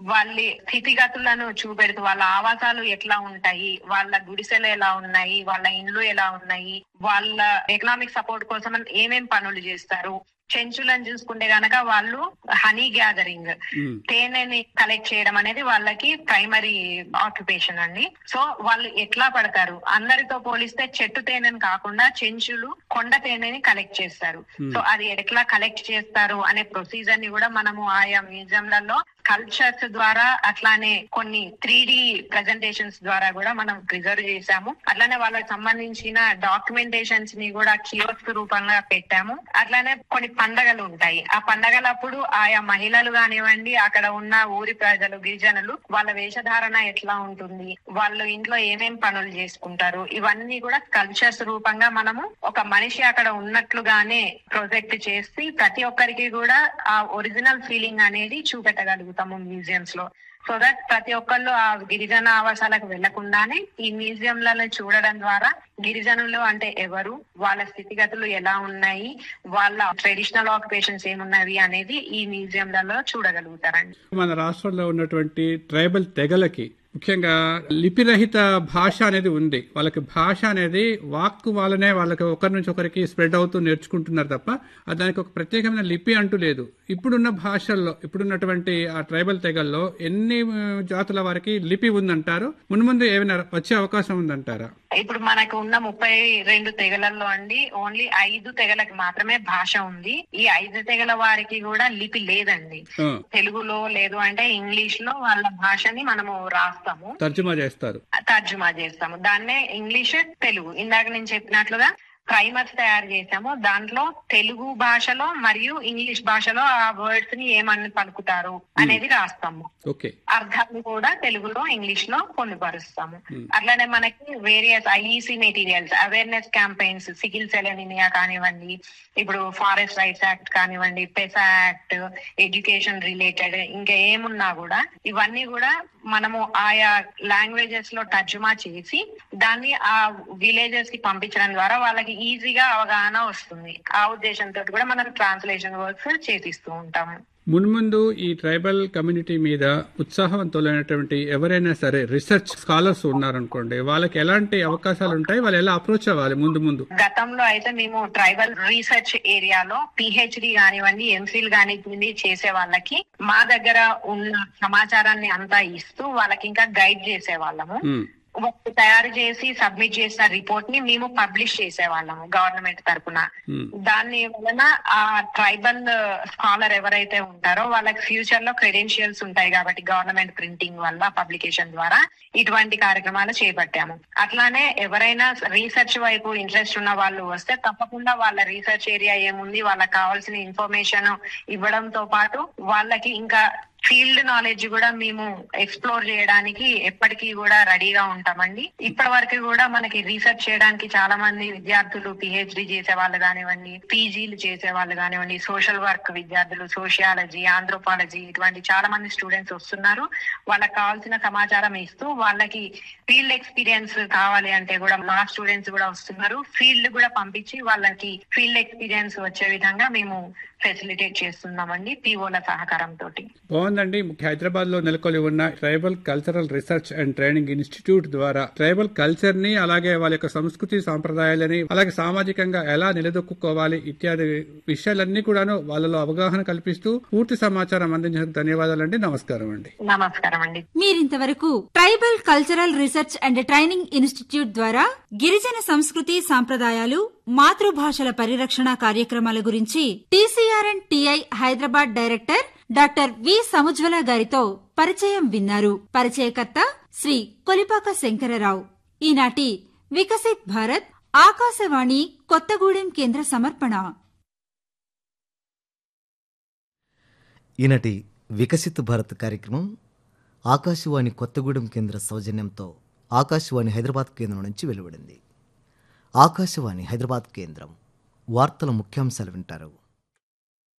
వాళ్ళ స్థితిగతులను చూపెడుతూ వాళ్ళ ఆవాసాలు ఎట్లా ఉంటాయి వాళ్ళ గుడిసెలు ఎలా ఉన్నాయి వాళ్ళ ఇండ్లు ఎలా ఉన్నాయి వాళ్ళ ఎకనామిక్ సపోర్ట్ కోసం ఏమేం పనులు చేస్తారు చెంచులను చూసుకుంటే గనక వాళ్ళు హనీ గ్యాదరింగ్ ఉమ్, తేనెని కలెక్ట్ చేయడం అనేది వాళ్ళకి ప్రైమరీ ఆక్యుపేషన్ అండి సో వాళ్ళు ఎట్లా పడతారు అందరితో పోలిస్తే చెట్టు తేనెని కాకుండా చెంచులు కొండ తేనెని కలెక్ట్ చేస్తారు Hmm. సో అది ఎట్లా కలెక్ట్ చేస్తారు అనే ప్రొసీజర్ ని కూడా మనము ఆయా మ్యూజియంలలో కల్చర్స్ ద్వారా అట్లానే కొన్ని త్రీ డి ప్రెజెంటేషన్స్ ద్వారా కూడా మనం ప్రిజర్వ్ చేశాము అట్లానే వాళ్ళకి సంబంధించిన డాక్యుమెంటేషన్స్ ని కూడా కియోస్క్ రూపంగా పెట్టాము అట్లానే కొన్ని పండగలు ఉంటాయి ఆ పండగలప్పుడు ఆయా మహిళలు కానివ్వండి అక్కడ ఉన్న ఊరి ప్రజలు గిరిజనులు వాళ్ళ వేషధారణ ఎట్లా ఉంటుంది వాళ్ళు ఇంట్లో ఏమేం పనులు చేసుకుంటారు ఇవన్నీ కూడా కల్చర్స్ రూపంగా మనము ఒక మనిషి అక్కడ ఉన్నట్లుగానే ప్రొజెక్ట్ చేసి ప్రతి ఒక్కరికి కూడా ఆ ఒరిజినల్ ఫీలింగ్ అనేది చూపెట్టగలుగుతాము మ్యూజియంస్ లో సో దట్ ప్రతి ఒక్కళ్ళు ఆ గిరిజన ఆవాసాలకు వెళ్లకుండానే ఈ మ్యూజియంలను చూడడం ద్వారా గిరిజనులు అంటే ఎవరు వాళ్ళ స్థితిగతులు ఎలా ఉన్నాయి వాళ్ళ ట్రెడిషనల్ ఆక్యుపేషన్స్ ఏమున్నవి అనేది ఈ మ్యూజియంలలో చూడగలుగుతారండి మన రాష్ట్రంలో ఉన్నటువంటి ట్రైబల్ తెగలకి ముఖ్యంగా లిపిరహిత భాష అనేది ఉంది వాళ్ళకి భాష అనేది వాక్కు వాళ్ళనే వాళ్ళకి ఒకరి నుంచి ఒకరికి స్ప్రెడ్ అవుతూ నేర్చుకుంటున్నారు తప్ప ఆ దానికి ఒక ప్రత్యేకమైన లిపి అంటూ లేదు ఇప్పుడున్న భాషల్లో ఇప్పుడున్నటువంటి ఆ ట్రైబల్ తెగల్లో ఎన్ని ఆ, జాతుల వారికి లిపి ఉందంటారు మున్ముందు ఏమైనా వచ్చే అవకాశం ఉందంటారా ఇప్పుడు మనకు ఉన్న ముప్పై రెండు తెగలల్లో అండి ఓన్లీ ఐదు తెగలకు మాత్రమే భాష ఉంది ఈ ఐదు తెగల వారికి కూడా లిపి లేదండి ఆ, తెలుగులో లేదు అంటే ఇంగ్లీష్ లో వాళ్ళ భాషని మనము రాస్తాము తర్జుమా చేస్తారు తర్జుమా చేస్తాము దాన్నే ఇంగ్లీష్ తెలుగు ఇందాక నేను చెప్పినట్లుగా ప్రైమర్స్ తయారు చేసాము దాంట్లో తెలుగు భాషలో మరియు ఇంగ్లీష్ భాషలో ఆ వర్డ్స్ ని ఏమని పలుకుతారు అనేది రాస్తాము ఓకే అర్థాలు కూడా తెలుగులో ఇంగ్లీష్ లో పొందుపరుస్తాము Hmm. అట్లనే మనకి various IEC materials awareness campaigns sickle cell anaemia కానివ్వండి ఇప్పుడు ఫారెస్ట్ రైట్స్ యాక్ట్ కానివ్వండి పెసా యాక్ట్ ఎడ్యుకేషన్ రిలేటెడ్ ఇంకా ఏమున్నా కూడా ఇవన్నీ కూడా మనము ఆయా లాంగ్వేజెస్ లో తర్జుమా చేసి దాన్ని ఆ విలేజెస్ కి పంపించడం ద్వారా వాళ్ళకి ఈజీగా అవగాహన వస్తుంది ఆ ఉద్దేశంతో కూడా మనం ట్రాన్స్లేషన్ వర్క్స్ చేపిస్తూ ఉంటాము మున్ముందు ఈ ట్రైబల్ కమ్యూనిటీ మీద ఉత్సాహవంతులైనటువంటి ఎవరైనా సరే రీసెర్చ్ స్కాలర్స్ ఉన్నారనుకోండి వాళ్ళకి ఎలాంటి అవకాశాలు ఉంటాయి వాళ్ళు ఎలా అప్రోచ్ అవ్వాలి ముందు ముందు గతంలో అయితే మేము ట్రైబల్ రీసెర్చ్ ఏరియాలో పిహెచ్డి కానివ్వండి ఎంఫిల్ కానివ్వండి చేసే వాళ్ళకి మా దగ్గర ఉన్న సమాచారాన్ని అంతా ఇస్తూ వాళ్ళకి ఇంకా గైడ్ చేసే వాళ్ళము ఉమ్, వాళ్ళు తయారు చేసి సబ్మిట్ చేసిన రిపోర్ట్ ని మేము పబ్లిష్ చేసేవాళ్ళము గవర్నమెంట్ తరపున ఉమ్, దాని వలన ఆ ట్రైబల్ స్కాలర్ ఎవరైతే ఉంటారో వాళ్ళకి ఫ్యూచర్ లో క్రెడెన్షియల్స్ ఉంటాయి కాబట్టి గవర్నమెంట్ ప్రింటింగ్ వల్ల పబ్లికేషన్ ద్వారా ఇటువంటి కార్యక్రమాలు చేపట్టాము అట్లానే ఎవరైనా రీసెర్చ్ వైపు ఇంట్రెస్ట్ ఉన్న వాళ్ళు వస్తే తప్పకుండా వాళ్ళ రీసెర్చ్ ఏరియా ఏముంది వాళ్ళకి కావాల్సిన ఇన్ఫర్మేషన్ ఇవ్వడంతో పాటు వాళ్ళకి ఇంకా ఫీల్డ్ నాలెడ్జ్ కూడా మేము ఎక్స్ప్లోర్ చేయడానికి ఎప్పటికీ కూడా రెడీగా ఉంటామండి ఇప్పటి వరకు కూడా మనకి రీసెర్చ్ చేయడానికి చాలా మంది విద్యార్థులు పిహెచ్డి చేసే వాళ్ళు కానివ్వండి పీజీలు చేసే వాళ్ళు కానివ్వండి సోషల్ వర్క్ విద్యార్థులు సోషియాలజీ ఆంథ్రోపాలజీ ఇటువంటి చాలా మంది స్టూడెంట్స్ వస్తున్నారు వాళ్ళకి కావాల్సిన సమాచారం ఇస్తూ వాళ్ళకి ఫీల్డ్ ఎక్స్పీరియన్స్ కావాలి అంటే కూడా మా స్టూడెంట్స్ కూడా వస్తున్నారు ఫీల్డ్ కూడా పంపించి వాళ్ళకి ఫీల్డ్ ఎక్స్పీరియన్స్ వచ్చే విధంగా మేము ఫెసిలిటేట్ చేస్తున్నామండి పిఓల సహకారంతో బాగుందండి హైదరాబాద్ లో నెలకొలి ఉన్న tribal cultural research and training institute ద్వారా ట్రైబల్ కల్చర్ ని అలాగే వాళ్ళ యొక్క సంస్కృతి సాంప్రదాయాలని అలాగే సామాజికంగా ఎలా నిలదొక్కుకోవాలి ఇత్యాది విషయాలన్నీ కూడాను వాళ్ళలో అవగాహన కల్పిస్తూ పూర్తి సమాచారం అందించినందుకు ధన్యవాదాలండి నమస్కారం అండి నమస్కారం అండి మీరింతవరకు tribal cultural research and training institute ద్వారా గిరిజన సంస్కృతి సాంప్రదాయాలు మాతృభాషల పరిరక్షణ కార్యక్రమాల గురించి TCR and TI Hyderabad director doctor V Samujwala గారితో పరిచయం విన్నారు పరిచయకర్త శ్రీ కొలిపాక శంకరరావు ఈనాటి వికసిత్ భారత్ ఆకాశవాణి కొత్తగూడెం కేంద్ర సమర్పణ ఈనాటి వికసిత్ భారత్ కార్యక్రమం ఆకాశవాణి కొత్తగూడెం కేంద్ర సౌజన్యంతో ఆకాశవాణి హైదరాబాద్ కేంద్రం నుంచి వెలువడింది ఆకాశవాణి హైదరాబాద్ కేంద్రం వార్తల ముఖ్యాంశాలు వింటారు